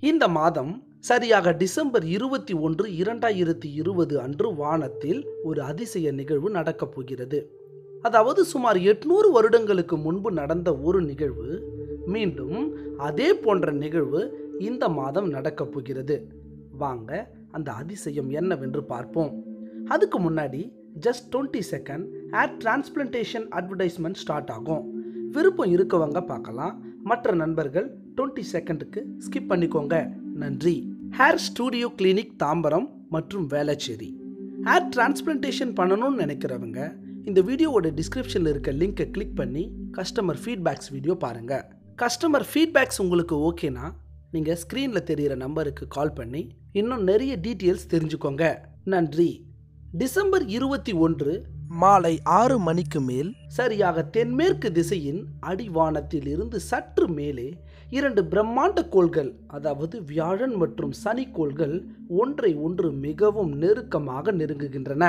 இந்த மாதம் சரியாக டிசம்பர் இருபத்தி ஒன்று இரண்டாயிரத்தி இருபது அன்று வானத்தில் ஒரு அதிசய நிகழ்வு நடக்கப் போகிறது அதாவது சுமார் எட்நூறு வருடங்களுக்கு முன்பு நடந்த ஒரு நிகழ்வு மீண்டும் அதே போன்ற நிகழ்வு இந்த மாதம் நடக்கப் போகிறது வாங்க அந்த அதிசயம் என்னவென்று பார்ப்போம் அதுக்கு முன்னாடி just twenty second hair transplantation advertisement start ஆகும் விருப்பம் இருக்கவங்க பார்க்கலாம் மற்ற நண்பர்கள் டுவெண்ட்டி செகண்டுக்கு ஸ்கிப் பண்ணிக்கோங்க நன்றி ஹேர் ஸ்டூடியோ கிளினிக் தாம்பரம் மற்றும் வேளச்சேரி ஹேர் டிரான்ஸ்பிளன்டேஷன் பண்ணணும்னு நினைக்கிறவங்க இந்த வீடியோவோட டிஸ்கிரிப்ஷனில் இருக்க லிங்கை கிளிக் பண்ணி கஸ்டமர் ஃபீட்பேக்ஸ் வீடியோ பாருங்கள் கஸ்டமர் ஃபீட்பேக்ஸ் உங்களுக்கு ஓகேனா நீங்கள் ஸ்க்ரீனில் தெரிகிற நம்பருக்கு கால் பண்ணி இன்னும் நிறைய டீட்டெயில்ஸ் தெரிஞ்சுக்கோங்க நன்றி டிசம்பர் இருபத்தி ஒன்று மாலை ஆறு மணிக்கு மேல் சரியாக தென்மேற்கு திசையின் அடிவானத்தில் இருந்து சற்று மேலே இரண்டு பிரம்மாண்ட கோள்கள் அதாவது வியாழன் மற்றும் சனி கோள்கள் ஒன்றை ஒன்று மிகவும் நெருக்கமாக நெருங்குகின்றன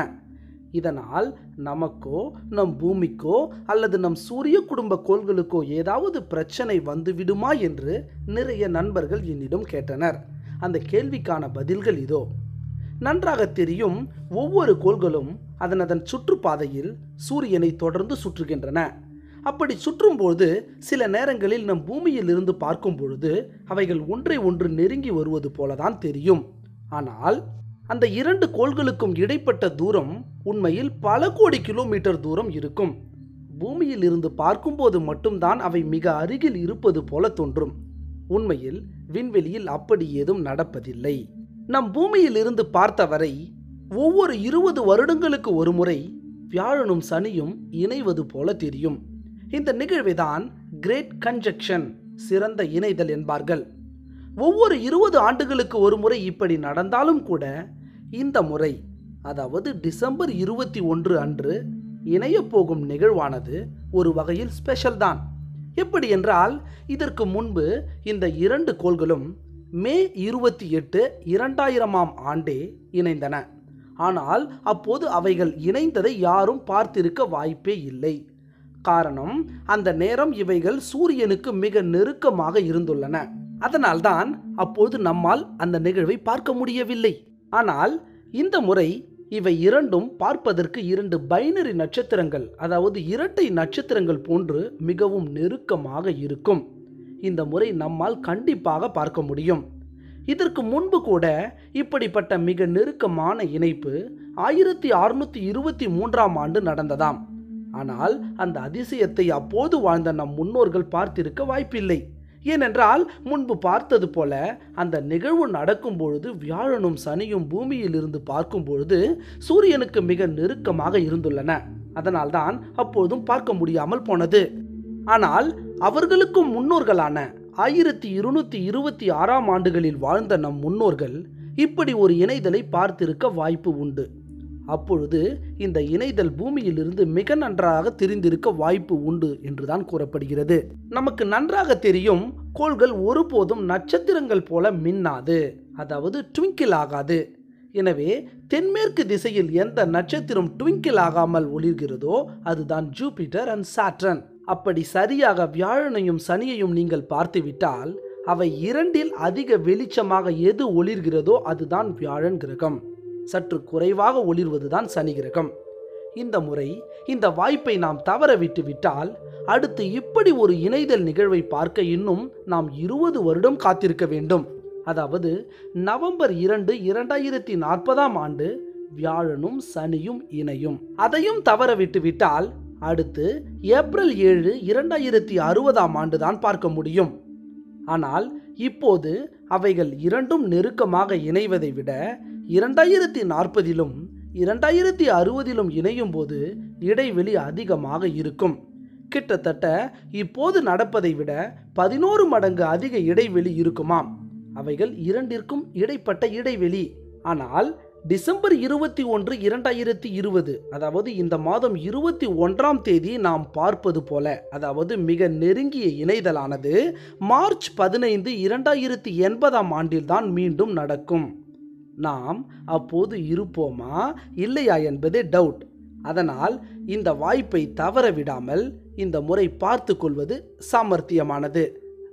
இதனால் நமக்கோ நம் பூமிக்கோ அல்லது நம் சூரிய குடும்ப கோள்களுக்கோ ஏதாவது பிரச்சனை வந்துவிடுமா என்று நிறைய நண்பர்கள் என்னிடம் கேட்டனர் அந்த கேள்விக்கான பதில்கள் இதோ நன்றாக தெரியும் ஒவ்வொரு கோள்களும் அதன் அதன் சுற்றுப்பாதையில் சூரியனை தொடர்ந்து சுற்றுகின்றன அப்படி சுற்றும்போது சில நேரங்களில் நம் பூமியில் இருந்து பார்க்கும் பொழுது அவைகள் ஒன்றை ஒன்று நெருங்கி வருவது போலதான் தெரியும் ஆனால் அந்த இரண்டு கோள்களுக்கும் இடைப்பட்ட தூரம் உண்மையில் பல கோடி கிலோமீட்டர் தூரம் இருக்கும் பூமியில் இருந்து பார்க்கும்போது மட்டும்தான் அவை மிக அருகில் இருப்பது போல தோன்றும் உண்மையில் விண்வெளியில் அப்படி ஏதும் நடப்பதில்லை நம் பூமியில் இருந்து பார்த்தவரை ஒவ்வொரு இருபது வருடங்களுக்கு ஒரு முறை வியாழனும் சனியும் இணைவது போல தெரியும் இந்த நிகழ்வைதான் கிரேட் கன்ஜெக்ஷன் சிறந்த இணைதல் என்பார்கள் ஒவ்வொரு இருபது ஆண்டுகளுக்கு ஒரு முறை இப்படி நடந்தாலும் கூட இந்த முறை அதாவது டிசம்பர் இருபத்தி ஒன்று அன்று இணைய போகும் நிகழ்வானது ஒரு வகையில் ஸ்பெஷல் தான் எப்படி என்றால் இதற்கு முன்பு இந்த இரண்டு கோள்களும் மே இருபத்தி எட்டு இரண்டாயிரமாம் ஆண்டே இணைந்தன ஆனால் அப்போது அவைகள் இணைந்ததை யாரும் பார்த்திருக்க வாய்ப்பே இல்லை காரணம் அந்த நேரம் இவைகள் சூரியனுக்கு மிக நெருக்கமாக இருந்துள்ளன அதனால்தான் அப்போது நம்மால் அந்த நிகழ்வை பார்க்க முடியவில்லை ஆனால் இந்த முறை இவை இரண்டும் பார்ப்பதற்கு இரண்டு பைனரி நட்சத்திரங்கள் அதாவது இரட்டை நட்சத்திரங்கள் போன்று மிகவும் நெருக்கமாக இருக்கும் இந்த முறை நம்மால் கண்டிப்பாக பார்க்க முடியும் இதற்கு முன்பு கூட இப்படிப்பட்ட மிக நெருக்கமான இணைப்பு ஆயிரத்தி அறுநூத்தி இருபத்தி மூன்றாம் ஆண்டு நடந்ததாம் ஆனால் அந்த அதிசயத்தை அப்போது வாழ்ந்த நம் முன்னோர்கள் பார்த்திருக்க வாய்ப்பில்லை ஏனென்றால் முன்பு பார்த்தது போல அந்த நிகழ்வு நடக்கும் பொழுது வியாழனும் சனியும் பூமியில் இருந்து பார்க்கும் பொழுது சூரியனுக்கு மிக நெருக்கமாக இருந்துள்ளன அதனால்தான் அப்போதும் பார்க்க முடியாமல் போனது ஆனால் அவர்களுக்கும் முன்னோர்களான ஆயிரத்தி இருநூத்தி இருபத்தி ஆறாம் ஆண்டுகளில் வாழ்ந்த நம் முன்னோர்கள் இப்படி ஒரு இணைதலை பார்த்திருக்க வாய்ப்பு உண்டு அப்பொழுது இந்த இணைதல் பூமியிலிருந்து மிக நன்றாக தெரிந்திருக்க வாய்ப்பு உண்டு என்றுதான் கூறப்படுகிறது நமக்கு நன்றாக தெரியும் கோள்கள் ஒருபோதும் நட்சத்திரங்கள் போல மின்னாது அதாவது ட்விங்கிள் ஆகாது எனவே தென்மேற்கு திசையில் எந்த நட்சத்திரம் ட்விங்கிள் ஆகாமல் ஒளிர்கிறதோ அதுதான் ஜூபிட்டர் அண்ட் சாட்ரன் அப்படி சரியாக வியாழனையும் சனியையும் நீங்கள் பார்த்துவிட்டால் அவை இரண்டில் அதிக வெளிச்சமாக எது ஒளிர்கிறதோ அதுதான் வியாழன் கிரகம் சற்று குறைவாக ஒளிர்வதுதான் சனி கிரகம் இந்த முறை இந்த வாய்ப்பை நாம் தவற விட்டு விட்டால் அடுத்து இப்படி ஒரு இணைதல் நிகழ்வை பார்க்க இன்னும் நாம் இருபது வருடம் காத்திருக்க வேண்டும் அதாவது நவம்பர் இரண்டு இரண்டாயிரத்தி நாற்பதாம் ஆண்டு வியாழனும் சனியும் இணையும் அதையும் தவற விட்டு விட்டால் அடுத்து ஏப்ரல் ஏழு இரண்டாயிரத்தி அறுபதாம் ஆண்டு தான் பார்க்க முடியும் ஆனால் இப்போது அவைகள் இரண்டும் நெருக்கமாக இணைவதை விட இரண்டாயிரத்தி நாற்பதிலும் இரண்டாயிரத்தி அறுபதிலும் இணையும் போது இடைவெளி அதிகமாக இருக்கும் கிட்டத்தட்ட இப்போது நடப்பதை விட பதினோரு மடங்கு அதிக இடைவெளி இருக்குமாம் அவைகள் இரண்டிற்கும் இடைப்பட்ட இடைவெளி ஆனால் டிசம்பர் இருபத்தி ஒன்று இரண்டாயிரத்தி இருபது அதாவது இந்த மாதம் இருபத்தி ஒன்றாம் தேதி நாம் பார்ப்பது போல அதாவது மிக நெருங்கிய இணைதலானது மார்ச் பதினைந்து இரண்டாயிரத்தி எண்பதாம் ஆண்டில்தான் மீண்டும் நடக்கும் நாம் அப்போது இருப்போமா இல்லையா என்பதே டவுட் அதனால் இந்த வாய்ப்பை தவற விடாமல் இந்த முறை பார்த்து கொள்வது சாமர்த்தியமானது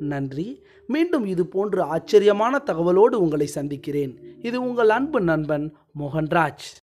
நன்றி மீண்டும் இது போன்ற ஆச்சரியமான தகவலோடு உங்களை சந்திக்கிறேன் இது உங்கள் அன்பு நண்பன் மோகன்ராஜ்